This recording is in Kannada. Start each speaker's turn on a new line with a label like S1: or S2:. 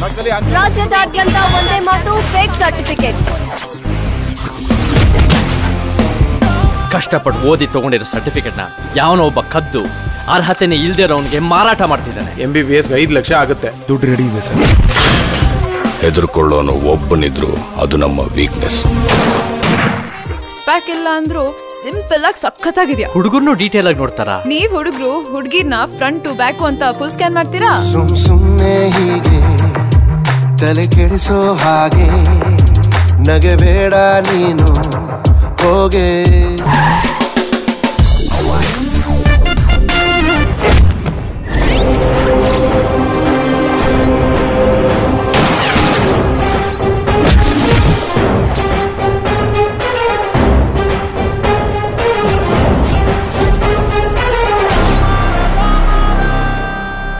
S1: ಪಕ್ಕದಲ್ಲಿ ಆನ್-
S2: ರಾಜ್ಯದಾದ್ಯಂತ ಒಂದೇ ಮಾತು ಫೇಕ್ ಸರ್ಟಿಫಿಕೇಟ್
S3: ಕಷ್ಟಪಟ್ಟು ಓದಿ ತಗೊಂಡಿರೋ ಸರ್ಟಿಫಿಕೇಟ್ ನ ಯಾವನೋ ಒಬ್ಬ ಕದ್ದು ಅರ್ಹತೆನೆ ಇಲ್ದೇ ಇರೋನ್ಗೆ ಮಾರಾಟ ಮಾಡ್ತಿದ್ದಾನೆ
S1: ಎಂ ಬಿ ಬಿ ಎಸ್ಗೆ ಐದು ಲಕ್ಷ ಆಗುತ್ತೆ
S4: ದುಡ್ಡು ರೆಡಿ ಇದೆ ಸರ್
S5: ಹೆದರ್ಕೊಳ್ಳೋನು ಒಬ್ಬನಿದ್ರು ಅದು ನಮ್ಮ ವೀಕ್ನೆಸ್
S6: ಪ್ಯಾಕ್ ಇಲ್ಲ ಅಂದ್ರು ಸಿಂಪಲ್ ಆಗಿ ಸಖತ್ತಾಗಿದ್ಯಾ
S3: ಹುಡುಗರ್ನು ಡೀಟೇಲ್ ಆಗಿ ನೋಡ್ತಾರ
S6: ನೀವ್ ಹುಡುಗರು ಹುಡುಗಿರ್ನ ಫ್ರಂಟ್ ಟು ಬ್ಯಾಕ್ ಅಂತ ಫುಲ್ ಸ್ಕ್ಯಾನ್ ಮಾಡ್ತೀರಾ
S7: ಸುಮ್ ಸುಮ್ನೆ ಹೀಗೆ ತಲೆ ಕೆಡಿಸೋ ಹಾಗೆ ನಗಬೇಡ ನೀನು ಹೋಗೆ